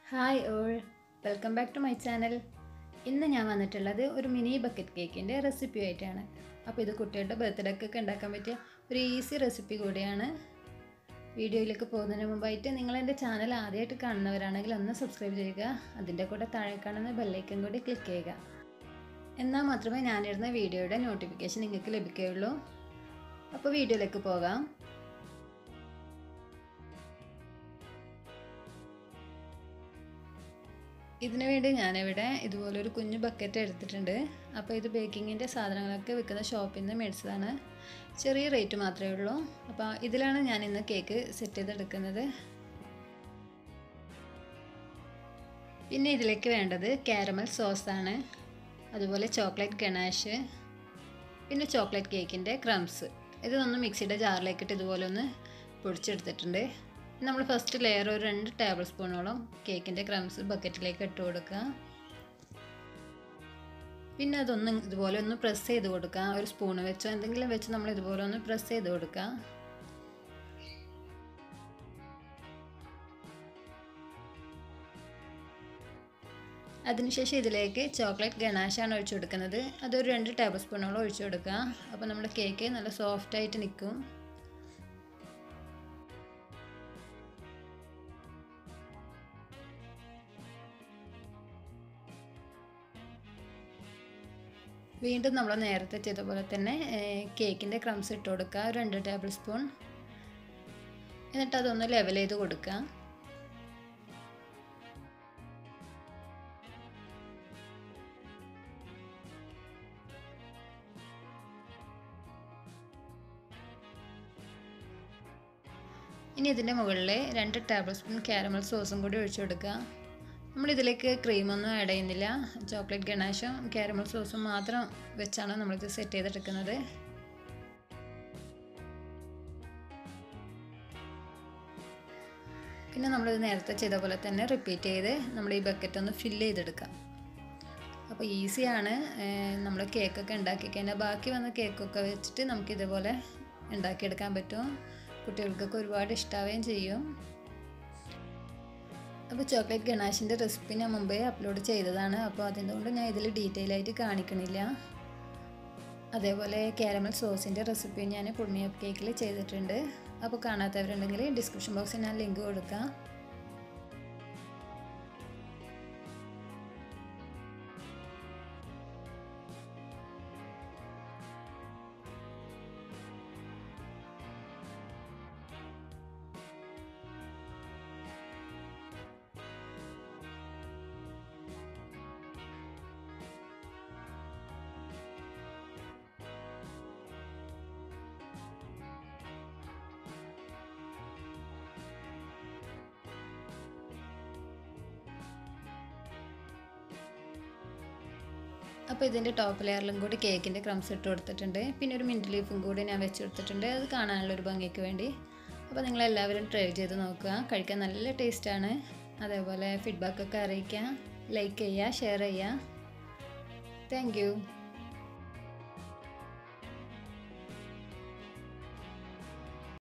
hi all welcome back to my channel ഇന്ന് ഞാൻ വന്നിട്ടുള്ളത് ഒരു മിനി ബക്കറ്റ് കേക്കിൻ്റെ റെസിപ്പി ആയിട്ടാണ് അപ്പോൾ ഇത് കുട്ടികളുടെ ബർത്ത്ഡേക്കൊക്കെ ഉണ്ടാക്കാൻ പറ്റിയ ഒരു ഈസി റെസിപ്പി കൂടിയാണ് വീഡിയോയിലേക്ക് പോകുന്നതിന് മുമ്പായിട്ട് നിങ്ങൾ എൻ്റെ ചാനൽ ആദ്യമായിട്ട് കാണുന്നവരാണെങ്കിൽ ഒന്ന് സബ്സ്ക്രൈബ് ചെയ്യുക അതിൻ്റെ കൂടെ താഴെ കാണുന്ന ബെല്ലൈക്കൻ കൂടി ക്ലിക്ക് ചെയ്യുക എന്നാൽ മാത്രമേ ഞാനിടുന്ന വീഡിയോയുടെ നോട്ടിഫിക്കേഷൻ നിങ്ങൾക്ക് ലഭിക്കുകയുള്ളൂ അപ്പോൾ വീഡിയോയിലേക്ക് പോകാം ഇതിനു വേണ്ടി ഞാനിവിടെ ഇതുപോലൊരു കുഞ്ഞു ബക്കറ്റ് എടുത്തിട്ടുണ്ട് അപ്പോൾ ഇത് ബേക്കിങ്ങിൻ്റെ സാധനങ്ങളൊക്കെ വിൽക്കുന്ന ഷോപ്പിൽ നിന്ന് മേടിച്ചതാണ് ചെറിയ റേറ്റ് മാത്രമേ ഉള്ളൂ അപ്പോൾ ഇതിലാണ് ഞാൻ ഇന്ന് കേക്ക് സെറ്റ് ചെയ്തെടുക്കുന്നത് പിന്നെ ഇതിലേക്ക് വേണ്ടത് കാരമൽ സോസാണ് അതുപോലെ ചോക്ലേറ്റ് ഗണാഷ് പിന്നെ ചോക്ലേറ്റ് കേക്കിൻ്റെ ക്രംസ് ഇതൊന്ന് മിക്സിയുടെ ജാറിലേക്കിട്ട് ഇതുപോലെ ഒന്ന് പൊടിച്ചെടുത്തിട്ടുണ്ട് നമ്മൾ ഫസ്റ്റ് ലെയർ ഒരു രണ്ട് ടേബിൾ സ്പൂണോളം കേക്കിൻ്റെ ക്രംസ് ബക്കറ്റിലേക്ക് ഇട്ട് കൊടുക്കുക പിന്നെ അതൊന്ന് ഇതുപോലെ ഒന്ന് പ്രസ് ചെയ്ത് കൊടുക്കുക ഒരു സ്പൂണ് വെച്ചോ എന്തെങ്കിലും വെച്ച് നമ്മൾ ഇതുപോലെ ഒന്ന് പ്രസ് ചെയ്ത് കൊടുക്കുക അതിനുശേഷം ഇതിലേക്ക് ചോക്ലേറ്റ് ഗണാഷാണ് ഒഴിച്ചു കൊടുക്കുന്നത് അതൊരു രണ്ട് ടേബിൾ സ്പൂണോളം ഒഴിച്ചു കൊടുക്കുക അപ്പോൾ നമ്മുടെ കേക്ക് നല്ല സോഫ്റ്റായിട്ട് നിൽക്കും വീണ്ടും നമ്മൾ നേരത്തെ ചെയ്ത പോലെ തന്നെ കേക്കിൻ്റെ ക്രംസ് ഇട്ട് കൊടുക്കുക ഒരു രണ്ട് ടേബിൾ സ്പൂൺ എന്നിട്ട് അതൊന്ന് ലെവൽ ചെയ്ത് കൊടുക്കുക ഇനി ഇതിൻ്റെ മുകളിൽ രണ്ട് ടേബിൾ സ്പൂൺ കാരമൽ സോസും കൂടി ഒഴിച്ചു കൊടുക്കുക നമ്മളിതിലേക്ക് ക്രീമൊന്നും ആഡ് ചെയ്യുന്നില്ല ചോക്ലേറ്റ് ഗണാഷും കാരമൽ സോസും മാത്രം വെച്ചാണ് നമ്മളിത് സെറ്റ് ചെയ്തെടുക്കുന്നത് പിന്നെ നമ്മളിത് നേരത്തെ ചെയ്ത പോലെ തന്നെ റിപ്പീറ്റ് ചെയ്ത് നമ്മൾ ഈ ബക്കറ്റ് ഒന്ന് ഫില്ല് ചെയ്തെടുക്കാം അപ്പോൾ ഈസിയാണ് നമ്മൾ കേക്കൊക്കെ ഉണ്ടാക്കി കഴിഞ്ഞാൽ ബാക്കി വന്ന കേക്കൊക്കെ വെച്ചിട്ട് നമുക്ക് ഇതുപോലെ ഉണ്ടാക്കിയെടുക്കാൻ പറ്റും കുട്ടികൾക്കൊക്കെ ഒരുപാട് ഇഷ്ടാവുകയും ചെയ്യും അപ്പോൾ ചോക്ലേറ്റ് ഗണാഷിൻ്റെ റെസിപ്പി ഞാൻ മുമ്പേ അപ്ലോഡ് ചെയ്തതാണ് അപ്പോൾ അതിൻ്റെ കൊണ്ട് ഞാൻ ഇതിൽ ഡീറ്റെയിൽ ആയിട്ട് കാണിക്കണില്ല അതേപോലെ കാരമൽ സോസിൻ്റെ റെസിപ്പി ഞാൻ പുണ്യപ്പ് കേക്കിൽ ചെയ്തിട്ടുണ്ട് അപ്പോൾ കാണാത്തവരുണ്ടെങ്കിൽ ഡിസ്ക്രിപ്ഷൻ ബോക്സിൽ ഞാൻ ലിങ്ക് കൊടുക്കാം അപ്പോൾ ഇതിൻ്റെ ടോപ്പ് ലെയറിലും കൂടി കേക്കിൻ്റെ ക്രംസ് ഇട്ട് കൊടുത്തിട്ടുണ്ട് പിന്നെ ഒരു മിൻറ്റ് ലീഫും കൂടി ഞാൻ വെച്ച് കൊടുത്തിട്ടുണ്ട് അത് കാണാനുള്ളൊരു ഭംഗിക്ക് വേണ്ടി അപ്പോൾ നിങ്ങളെല്ലാവരും ട്രൈ ചെയ്ത് നോക്കുക കഴിക്കാൻ നല്ല ടേസ്റ്റാണ് അതേപോലെ ഫീഡ്ബാക്കൊക്കെ അറിയിക്കുക ലൈക്ക് ചെയ്യുക ഷെയർ ചെയ്യുക താങ്ക്